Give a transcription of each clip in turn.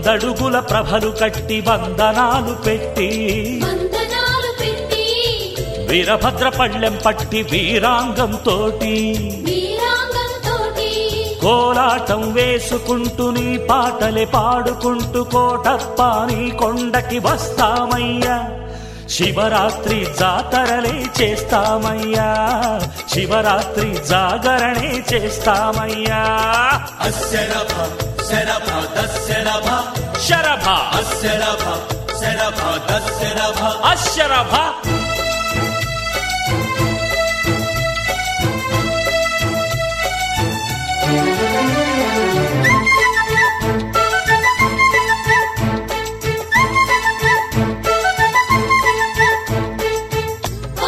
వందడుగుల ప్రభలు కట్టి వందనాలు పెట్టి వందనాలు పెట్టి వీరభద్ర పళ్ళెం పట్టి వీరాంగం తోటి వీరాంగంతోటి కోలాటం వేసుకుంటూ నీ పాటలే పాడుకుంటూ కోటప్ప నీ కొండకి వస్తామయ్యా శివరాత్రి జాతరలే చేస్తామయ్యా శివరాత్రి జాగరణే చేస్తామయ్యా శరభ శరభ దశరభ శరభ శరభ శరభ దశరభ అశరభ ఓ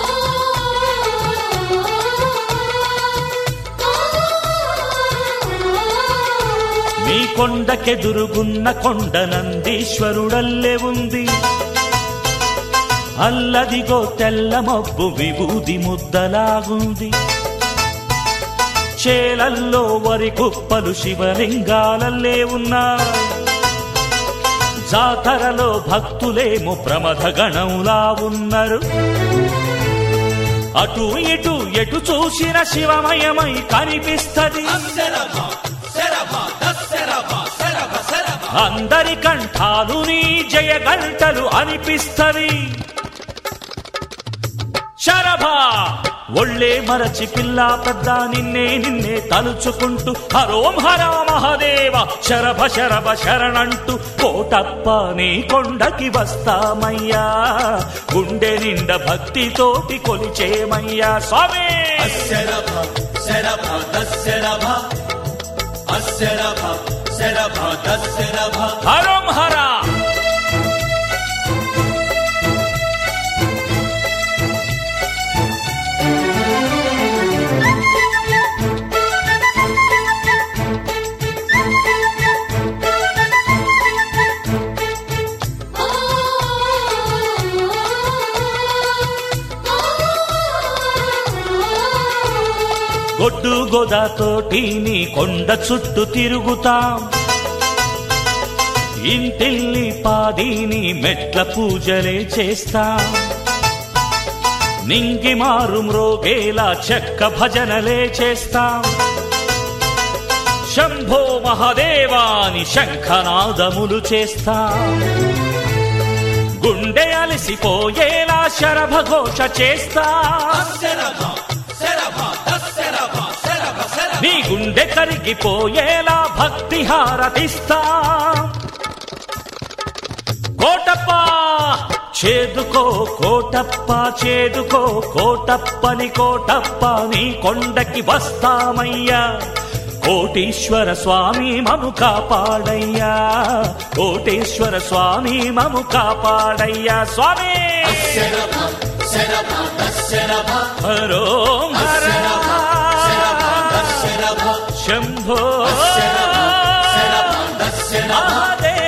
మీ కొండకెదురుగున్న కొండ నందీశ్వరుడల్లే ఉంది అల్లదిగో తెల్ల మబ్బు విభూది ముద్దలాగుంది చేలల్లో వరి కుప్పలు శివలింగాలల్లే ఉన్నా జాతరలో భక్తులేమో ప్రమథ గణంలా ఉన్నారు అటు ఇటు ఎటు చూసిన శివమయమై కనిపిస్తది శరభ శరభ దశరభ శరభ శరభ అందరి కంఠాలు నీ జయ గంటలు అనిపిస్తవి శరభ ఒళ్ళే మరచి పిల్ల పెద్ద నిన్నే నిన్నే తలుచుకుంటూ హరోం హర మహదేవ శరభ శరభ శరణంటూ కోటప్ప నీ కొండకి వస్తామయ్యా గుండె నిండ భక్తితోటి కొలిచేమయ్యా స్వామి శరభ శరభ దశరభ అశరభ శరభ దశరభ హరోం హర గొడ్డు గోదాతోటి నీ కొండ చుట్టూ తిరుగుతాం ఇంటిల్లి పాదిని మెట్ల పూజలే చేస్తాం నింగి మారు మ్రోగేలా చెక్క భజనలే చేస్తాం శంభో మహదేవాని శంఖనాదములు చేస్తాం గుండె అలసిపోయేలా శరభ ఘోష చేస్తాం శరభ శరభ దశరభ శరభ శరభ నీ గుండె కరిగిపోయేలా భక్తి హారతిస్తా కోటప్ప చేదుకో కోటప్ప చేదుకో కోటప్పని కోటప్ప నీ కొండకి వస్తామయ్యా కోటీశ్వర స్వామి మము కాపాడయ్యా కోటేశ్వర స్వామి మము కాపాడయ్యా స్వామి శరభ శరభ దశరభ హరో శరభ దశరభ శంభో శరభ శరభ దశరభ మహాదేవ